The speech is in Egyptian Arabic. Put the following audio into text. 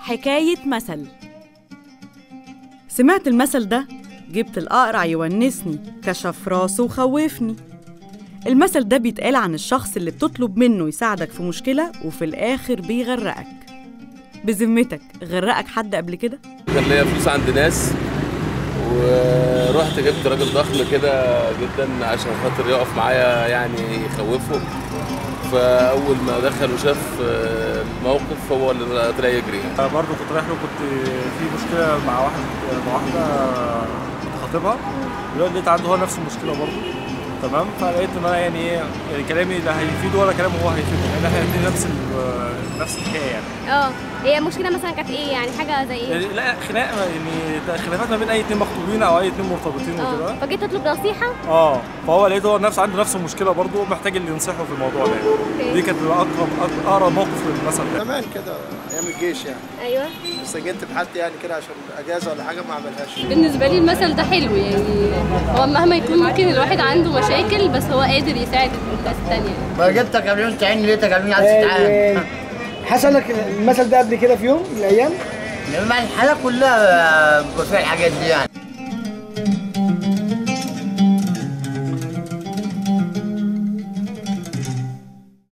حكاية مثل سمعت المثل ده جبت الأقرع يونسني كشف راسه وخوفني المثل ده بيتقال عن الشخص اللي بتطلب منه يساعدك في مشكلة وفي الآخر بيغرقك بذمتك غرقك حد قبل كده؟ كان ليا فلوس عند ناس ورحت جبت راجل ضخم كده جدا عشان خاطر يقف معايا يعني يخوفه فاول ما دخل وشاف آه، الموقف هو اللي طلع يجري برضه كنت رايح له كنت في مشكله مع واحد مع واحده كنت خاطبها دلوقتي لقيت عنده هو نفس المشكله برضه تمام فلقيت ان انا يعني ايه يعني كلامي لا هيفيده ولا كلامه هو هيفيده يعني احنا الاتنين نفس ال- نفس الحكايه يعني اه هي المشكله مثلا كانت ايه يعني حاجه زي ايه يعني لا خناق يعني ده خلافات ما بين اي اتنين مخطوبين او اي اتنين مرتبطين اه وكده فجيت تطلب نصيحه اه فهو لقيت هو نفس عنده نفس المشكله برضه محتاج اللي ينصحه في الموضوع ده اوكي. دي كانت اقرب أقرب- اقرب موقف للمثل ده زمان كده ايام الجيش يعني ايوه بس جيت بحالتي يعني كده عشان اجازه ولا حاجه ما اعملهاش بالنسبة لي المثل ده حلو يعني هو مهما يكون ممكن الواحد عنده مشاكل بس هو قادر يساعد الناس التانية ما جبتك قبل يوم تعيني لقيتك قبل يوم عايز تتعامل حصل لك المثل ده قبل كده في يوم من الايام لما الحالة كلها بيبقى فيها الحاجات دي يعني